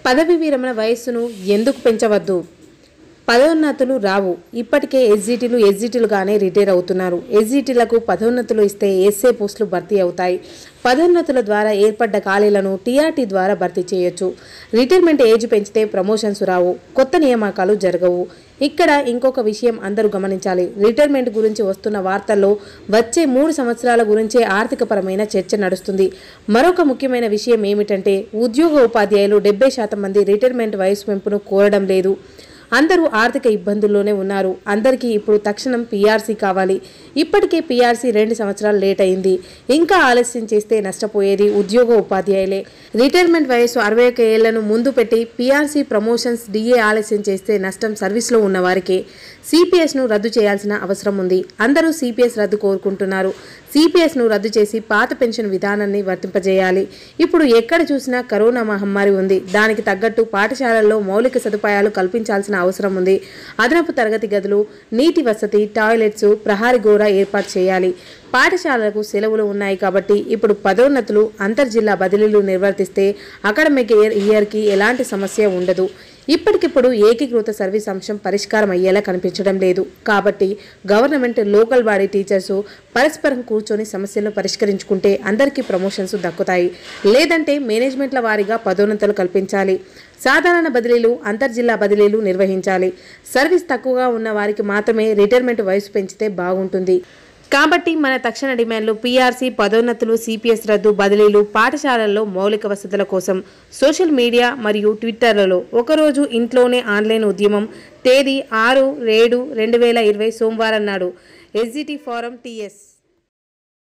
పదవి విరమణ వయస్సును ఎందుకు పెంచవద్దు పదోన్నతులు రావు ఇప్పటికే ఎస్జిటీలు ఎస్జిటీలుగానే రిటైర్ అవుతున్నారు ఎస్జిటీలకు పదోన్నతులు ఇస్తే ఎస్ఏ పోస్టులు భర్తీ అవుతాయి పదోన్నతుల ద్వారా ఏర్పడ్డ ఖాళీలను టీఆర్టీ ద్వారా భర్తీ చేయొచ్చు రిటైర్మెంట్ ఏజ్ పెంచితే ప్రమోషన్స్ రావు కొత్త నియామకాలు జరగవు ఇక్కడ ఇంకొక విషయం అందరూ గమనించాలి రిటైర్మెంట్ గురించి వస్తున్న వార్తల్లో వచ్చే మూడు సంవత్సరాల గురించే ఆర్థికపరమైన చర్చ నడుస్తుంది మరొక ముఖ్యమైన విషయం ఏమిటంటే ఉద్యోగ ఉపాధ్యాయులు డెబ్బై శాతం మంది రిటైర్మెంట్ వయసు పెంపును కోరడం లేదు అందరూ ఆర్థిక ఇబ్బందుల్లోనే ఉన్నారు అందరికీ ఇప్పుడు తక్షణం పీఆర్సీ కావాలి ఇప్పటికే పీఆర్సీ రెండు సంవత్సరాలు లేట్ అయింది ఇంకా ఆలస్యం చేస్తే నష్టపోయేది ఉద్యోగ ఉపాధ్యాయులే రిటైర్మెంట్ వయసు అరవై ఒక ఏళ్లను ముందు పెట్టి పీఆర్సీ ప్రమోషన్స్ డిఏ ఆలస్యం చేస్తే నష్టం సర్వీస్లో ఉన్న వారికే సిపిఎస్ను రద్దు చేయాల్సిన అవసరం ఉంది అందరూ సిపిఎస్ రద్దు కోరుకుంటున్నారు సిపిఎస్ను రద్దు చేసి పాత పెన్షన్ విధానాన్ని వర్తింపజేయాలి ఇప్పుడు ఎక్కడ చూసినా కరోనా మహమ్మారి ఉంది దానికి తగ్గట్టు పాఠశాలల్లో మౌలిక సదుపాయాలు కల్పించాల్సిన అవసరం ఉంది అదనపు తరగతి గదులు నీటి వసతి టాయిలెట్స్ ప్రహారీ గోడ ఏర్పాటు చేయాలి పాఠశాలలకు సెలవులు ఉన్నాయి కాబట్టి ఇప్పుడు పదోన్నతులు అంతర్జిల్లా బదిలీలు నిర్వర్తిస్తే అకాడమిక్ ఇయర్ ఇయర్కి ఎలాంటి సమస్య ఉండదు ఇప్పటికిప్పుడు ఏకీకృత సర్వీస్ అంశం పరిష్కారం అయ్యేలా కనిపించడం లేదు కాబట్టి గవర్నమెంట్ లోకల్ బాడీ టీచర్స్ పరస్పరం కూర్చొని సమస్యలను పరిష్కరించుకుంటే అందరికీ ప్రమోషన్స్ దక్కుతాయి లేదంటే మేనేజ్మెంట్ల వారీగా పదోన్నతులు కల్పించాలి సాధారణ బదిలీలు అంతర్జిల్లా బదిలీలు నిర్వహించాలి సర్వీస్ తక్కువగా ఉన్న వారికి మాత్రమే రిటైర్మెంట్ వయసు పెంచితే బాగుంటుంది కాబట్టి మన తక్షణ డిమాండ్లు పీఆర్సీ పదోన్నతులు సిపిఎస్ రద్దు బదిలీలు పాఠశాలల్లో మౌలిక వసతుల కోసం సోషల్ మీడియా మరియు ట్విట్టర్లలో ఒకరోజు ఇంట్లోనే ఆన్లైన్ ఉద్యమం తేదీ ఆరు ఏడు రెండు వేల ఇరవై సోమవారం నాడు ఎస్జిటి ఫోరం టీఎస్